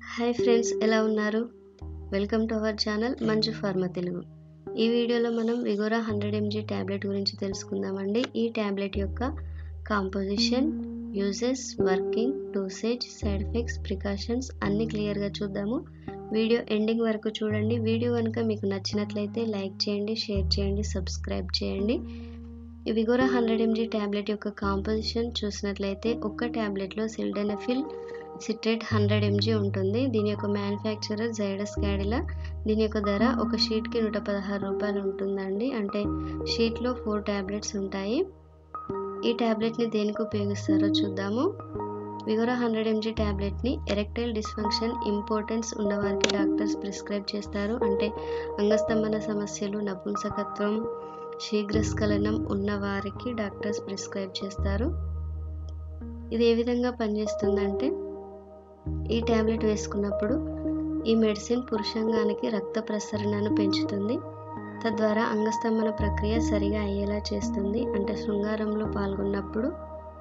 hi friends ఎలా ఉన్నారు welcome to our channel Manju pharma Telugu ఈ వీడియోలో మనం విగోరా హండ్రెడ్ ఎంజీ ట్యాబ్లెట్ గురించి తెలుసుకుందామండి ఈ ట్యాబ్లెట్ యొక్క composition uses working dosage side effects precautions అన్నీ క్లియర్గా చూద్దాము వీడియో ఎండింగ్ వరకు చూడండి వీడియో కనుక మీకు నచ్చినట్లయితే లైక్ చేయండి షేర్ చేయండి సబ్స్క్రైబ్ చేయండి ఈ విగోరా హండ్రెడ్ ఎంజీ ట్యాబ్లెట్ యొక్క కాంపోజిషన్ చూసినట్లయితే ఒక్క ట్యాబ్లెట్లో సిల్డెనఫిల్ సిట్రేట్ హండ్రెడ్ ఎంజీ ఉంటుంది దీని యొక్క మ్యానుఫ్యాక్చరర్ జైడస్ క్యాడిలా దీని యొక్క ధర ఒక షీట్కి నూట పదహారు రూపాయలు ఉంటుందండి అంటే షీట్లో ఫోర్ ట్యాబ్లెట్స్ ఉంటాయి ఈ ట్యాబ్లెట్ని దేనికి ఉపయోగిస్తారో చూద్దాము విగోరా హండ్రెడ్ ఎంజీ ట్యాబ్లెట్ని ఎరెక్టైల్ డిస్ఫంక్షన్ ఇంపార్టెన్స్ ఉన్నవారికి డాక్టర్స్ ప్రిస్క్రైబ్ చేస్తారు అంటే అంగస్తంభన సమస్యలు నపుంసకత్వం శీఘ్రస్ఖలనం ఉన్నవారికి డాక్టర్స్ ప్రిస్క్రైబ్ చేస్తారు ఇది ఏ విధంగా పనిచేస్తుందంటే ఈ ట్యాబ్లెట్ వేసుకున్నప్పుడు ఈ మెడిసిన్ పురుషాంగానికి రక్త ప్రసరణను పెంచుతుంది తద్వారా అంగస్తంభన ప్రక్రియ సరిగా అయ్యేలా చేస్తుంది అంటే శృంగారంలో పాల్గొన్నప్పుడు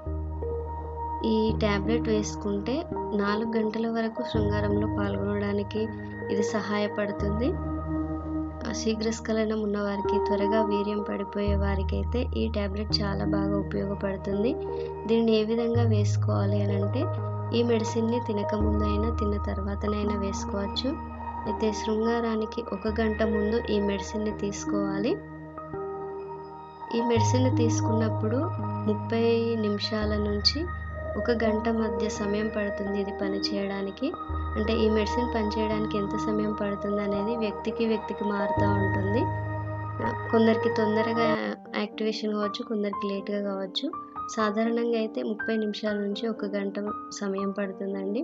ఈ ట్యాబ్లెట్ వేసుకుంటే నాలుగు గంటల వరకు శృంగారంలో పాల్గొనడానికి ఇది సహాయపడుతుంది శీఘ్రస్ఖలనం ఉన్నవారికి త్వరగా వీర్యం పడిపోయే వారికి అయితే ఈ ట్యాబ్లెట్ చాలా బాగా ఉపయోగపడుతుంది దీన్ని ఏ విధంగా వేసుకోవాలి అని అంటే ఈ మెడిసిన్ని తినక ముందైనా తిన్న తర్వాతనైనా వేసుకోవచ్చు అయితే శృంగారానికి ఒక గంట ముందు ఈ మెడిసిన్ని తీసుకోవాలి ఈ మెడిసిన్ తీసుకున్నప్పుడు ముప్పై నిమిషాల నుంచి ఒక గంట మధ్య సమయం పడుతుంది ఇది పని చేయడానికి అంటే ఈ మెడిసిన్ పనిచేయడానికి ఎంత సమయం పడుతుంది అనేది వ్యక్తికి వ్యక్తికి మారుతూ ఉంటుంది కొందరికి తొందరగా యాక్టివేషన్ కావచ్చు కొందరికి లేట్గా కావచ్చు సాధారణంగా అయితే ముప్పై నిమిషాల నుంచి ఒక గంట సమయం పడుతుందండి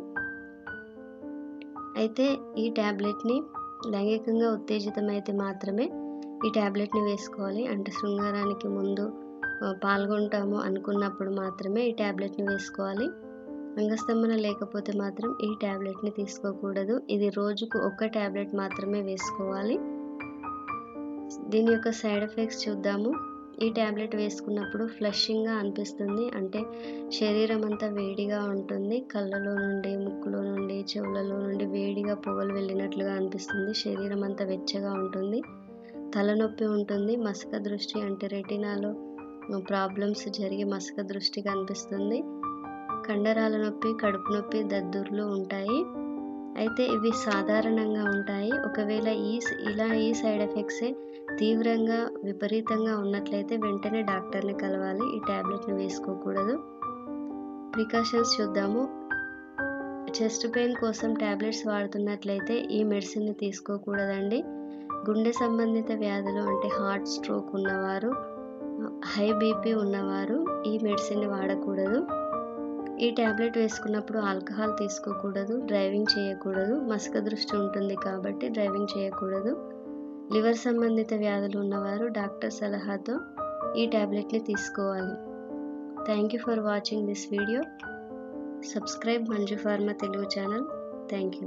అయితే ఈ ట్యాబ్లెట్ని లైంగికంగా ఉత్తేజితమైతే మాత్రమే ఈ ట్యాబ్లెట్ని వేసుకోవాలి అంటే శృంగారానికి ముందు పాల్గొంటాము అనుకున్నప్పుడు మాత్రమే ఈ ట్యాబ్లెట్ని వేసుకోవాలి అంగస్తంభన లేకపోతే మాత్రం ఈ ట్యాబ్లెట్ని తీసుకోకూడదు ఇది రోజుకు ఒక ట్యాబ్లెట్ మాత్రమే వేసుకోవాలి దీని యొక్క సైడ్ ఎఫెక్ట్స్ చూద్దాము ఈ ట్యాబ్లెట్ వేసుకున్నప్పుడు ఫ్లషింగ్గా అనిపిస్తుంది అంటే శరీరం అంతా వేడిగా ఉంటుంది కళ్ళలో నుండి ముక్కులో నుండి చెవులలో నుండి వేడిగా పొగలు వెళ్ళినట్లుగా అనిపిస్తుంది శరీరం అంతా వెచ్చగా ఉంటుంది తలనొప్పి ఉంటుంది మసక దృష్టి అంటే రెటినాలో ప్రాబ్లమ్స్ జరిగి మసక దృష్టి కనిపిస్తుంది కండరాల నొప్పి కడుపు నొప్పి దద్దుర్లు ఉంటాయి అయితే ఇవి సాధారణంగా ఉంటాయి ఒకవేళ ఈ ఇలా ఈ సైడ్ ఎఫెక్ట్సే తీవ్రంగా విపరీతంగా ఉన్నట్లయితే వెంటనే డాక్టర్ని కలవాలి ఈ ట్యాబ్లెట్ని వేసుకోకూడదు ప్రికాషన్స్ చూద్దాము చెస్ట్ పెయిన్ కోసం ట్యాబ్లెట్స్ వాడుతున్నట్లయితే ఈ మెడిసిన్ని తీసుకోకూడదండి గుండె సంబంధిత వ్యాధులు అంటే హార్ట్ స్ట్రోక్ ఉన్నవారు హై బీపీ ఉన్నవారు ఈ మెడిసిన్ని వాడకూడదు ఈ ట్యాబ్లెట్ వేసుకున్నప్పుడు ఆల్కహాల్ తీసుకోకూడదు డ్రైవింగ్ చేయకూడదు మసక దృష్టి ఉంటుంది కాబట్టి డ్రైవింగ్ చేయకూడదు లివర్ సంబంధిత వ్యాధులు ఉన్నవారు డాక్టర్ సలహాతో ఈ ట్యాబ్లెట్ని తీసుకోవాలి thank you for watching this video subscribe Manju pharma Telugu channel thank you